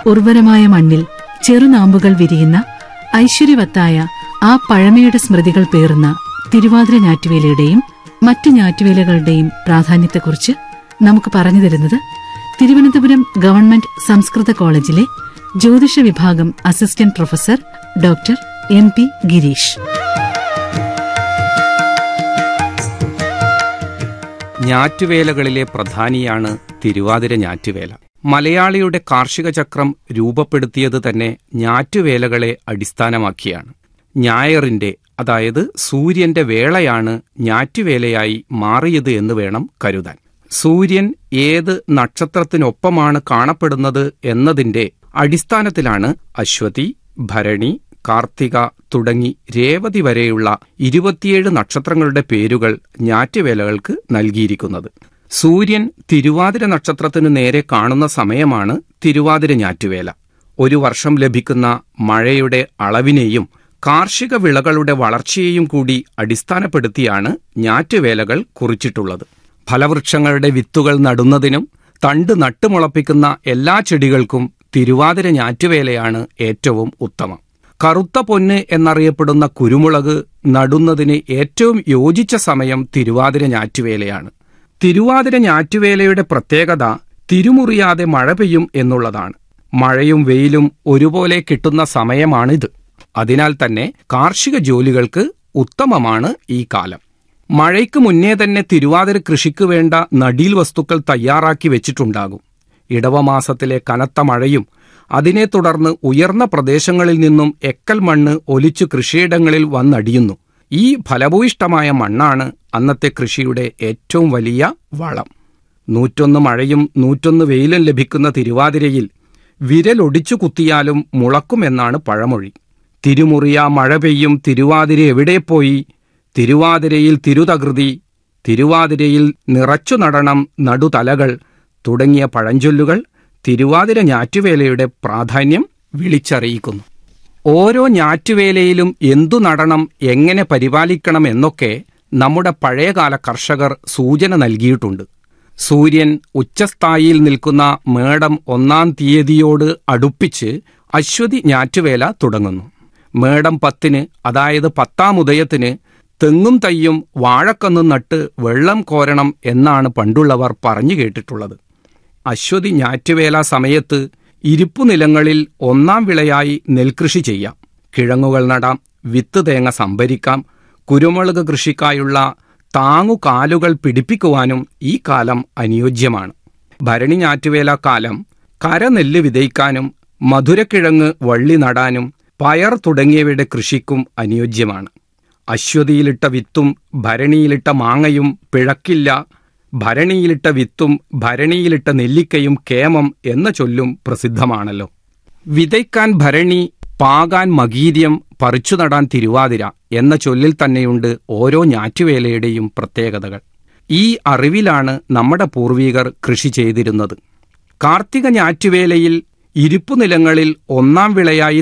ഉർവരമായ മണ്ണിൽ ചെറുനാമ്പുകൾ വിരിയുന്ന ഐശ്വര്യവത്തായ ആ പഴമയുടെ സ്മൃതികൾ പേറുന്ന തിരുവാതിര ഞാറ്റുവേലയുടെയും മറ്റ് ഞാറ്റുവേലകളുടെയും പ്രാധാന്യത്തെക്കുറിച്ച് നമുക്ക് പറഞ്ഞു തരുന്നത് തിരുവനന്തപുരം ഗവൺമെന്റ് സംസ്കൃത കോളേജിലെ ജ്യോതിഷ വിഭാഗം assistant professor doctor M P Girish ഞാറ്റുവേലകളിലെ പ്രധാനിയാണ് തിരുവാതിര ഞാറ്റുവേല മലയാളിയുടെ കാർഷിക ചക്രം രൂപപ്പെടുത്തിയത് തന്നെ ഞാറ്റുവേലകളെ അടിസ്ഥാനമാക്കിയാണ് ഞായറിന്റെ അതായത് സൂര്യന്റെ വേളയാണ് ഞാറ്റുവേലയായി മാറിയത് എന്ന് വേണം കരുതാൻ സൂര്യൻ ഏത് നക്ഷത്രത്തിനൊപ്പമാണ് കാണപ്പെടുന്നത് എന്നതിന്റെ അടിസ്ഥാനത്തിലാണ് അശ്വതി ഭരണി കാർത്തിക തുടങ്ങി രേവതി വരെയുള്ള ഇരുപത്തിയേഴ് നക്ഷത്രങ്ങളുടെ പേരുകൾ ഞാറ്റുവേലകൾക്ക് നൽകിയിരിക്കുന്നത് സൂര്യൻ തിരുവാതിര നക്ഷത്രത്തിനു നേരെ കാണുന്ന സമയമാണ് തിരുവാതിര ഞാറ്റുവേല ഒരു വർഷം ലഭിക്കുന്ന മഴയുടെ അളവിനെയും കാർഷിക വിളകളുടെ വളർച്ചയെയും കൂടി അടിസ്ഥാനപ്പെടുത്തിയാണ് ഞാറ്റുവേലകൾ കുറിച്ചിട്ടുള്ളത് ഫലവൃക്ഷങ്ങളുടെ വിത്തുകൾ നടുന്നതിനും തണ്ട് നട്ടുമുളപ്പിക്കുന്ന എല്ലാ ചെടികൾക്കും തിരുവാതിര ഞാറ്റുവേലയാണ് ഏറ്റവും ഉത്തമം കറുത്ത പൊന്ന് എന്നറിയപ്പെടുന്ന കുരുമുളക് നടുന്നതിന് ഏറ്റവും യോജിച്ച സമയം തിരുവാതിര ഞാറ്റുവേലയാണ് തിരുവാതിര ഞാറ്റുവേലയുടെ പ്രത്യേകത തിരുമുറിയാതെ മഴ പെയ്യും എന്നുള്ളതാണ് മഴയും വെയിലും ഒരുപോലെ കിട്ടുന്ന സമയമാണിത് അതിനാൽ തന്നെ കാർഷിക ജോലികൾക്ക് ഉത്തമമാണ് ഈ കാലം മഴയ്ക്ക് മുന്നേ തന്നെ തിരുവാതിര കൃഷിക്ക് വേണ്ട നടീൽ വസ്തുക്കൾ തയ്യാറാക്കി വെച്ചിട്ടുണ്ടാകും ഇടവമാസത്തിലെ കനത്ത മഴയും അതിനെ തുടർന്ന് ഉയർന്ന പ്രദേശങ്ങളിൽ നിന്നും എക്കൽ മണ്ണ് ഒലിച്ചു കൃഷിയിടങ്ങളിൽ വന്നടിയുന്നു ഈ ഫലഭൂയിഷ്ടമായ മണ്ണാണ് അന്നത്തെ കൃഷിയുടെ ഏറ്റവും വലിയ വളം നൂറ്റൊന്ന് മഴയും നൂറ്റൊന്ന് വെയിലും ലഭിക്കുന്ന തിരുവാതിരയിൽ വിരലൊടിച്ചു കുത്തിയാലും മുളക്കുമെന്നാണ് പഴമൊഴി തിരുമുറിയ മഴ പെയ്യും തിരുവാതിര എവിടെ പോയി തിരുവാതിരയിൽ തിരുതകൃതി തിരുവാതിരയിൽ നിറച്ചു നടണം നടുതലകൾ തുടങ്ങിയ പഴഞ്ചൊല്ലുകൾ തിരുവാതിര ഞാറ്റുവേലയുടെ പ്രാധാന്യം വിളിച്ചറിയിക്കുന്നു ഓരോ ഞാറ്റുവേലയിലും എന്തു നടണം എങ്ങനെ പരിപാലിക്കണം എന്നൊക്കെ നമ്മുടെ പഴയകാല കർഷകർ സൂചന നൽകിയിട്ടുണ്ട് സൂര്യൻ ഉച്ചസ്ഥായിയിൽ നിൽക്കുന്ന മേടം ഒന്നാം തീയതിയോട് അടുപ്പിച്ച് അശ്വതി ഞാറ്റുവേല തുടങ്ങുന്നു മേടം പത്തിന് അതായത് പത്താം ഉദയത്തിന് തെങ്ങും തയ്യും വാഴക്കന്നും നട്ട് വെള്ളം കോരണം എന്നാണ് പണ്ടുള്ളവർ പറഞ്ഞു കേട്ടിട്ടുള്ളത് അശ്വതി ഞാറ്റുവേല സമയത്ത് ഇരിപ്പുനിലങ്ങളിൽ ഒന്നാം വിളയായി നെൽകൃഷി ചെയ്യാം കിഴങ്ങുകൾ നടാം വിത്ത് തേങ്ങ സംഭരിക്കാം കുരുമുളക് കൃഷിക്കായുള്ള താങ്ങുകാലുകൾ പിടിപ്പിക്കുവാനും ഈ കാലം അനുയോജ്യമാണ് ഭരണി ഞാറ്റുവേല കാലം കരനെല്ല് വിതയ്ക്കാനും മധുരക്കിഴങ്ങ് വള്ളി നടാനും പയർ തുടങ്ങിയവയുടെ കൃഷിക്കും അനുയോജ്യമാണ് അശ്വതിയിലിട്ട വിത്തും ഭരണിയിലിട്ട മാങ്ങയും പിഴക്കില്ല ഭരണിയിലിട്ട വിത്തും ഭരണിയിലിട്ട നെല്ലിക്കയും കേമം എന്ന ചൊല്ലും പ്രസിദ്ധമാണല്ലോ വിതയ്ക്കാൻ ഭരണി പാകാൻ മകീര്യം പറിച്ചു നടാൻ തിരുവാതിര എന്ന ചൊല്ലിൽ തന്നെയുണ്ട് ഓരോ ഞാറ്റുവേലയുടെയും പ്രത്യേകതകൾ ഈ അറിവിലാണ് നമ്മുടെ പൂർവികർ കൃഷി ചെയ്തിരുന്നത് കാർത്തിക ഞാറ്റുവേലയിൽ ഇരിപ്പുനിലങ്ങളിൽ ഒന്നാം വിളയായി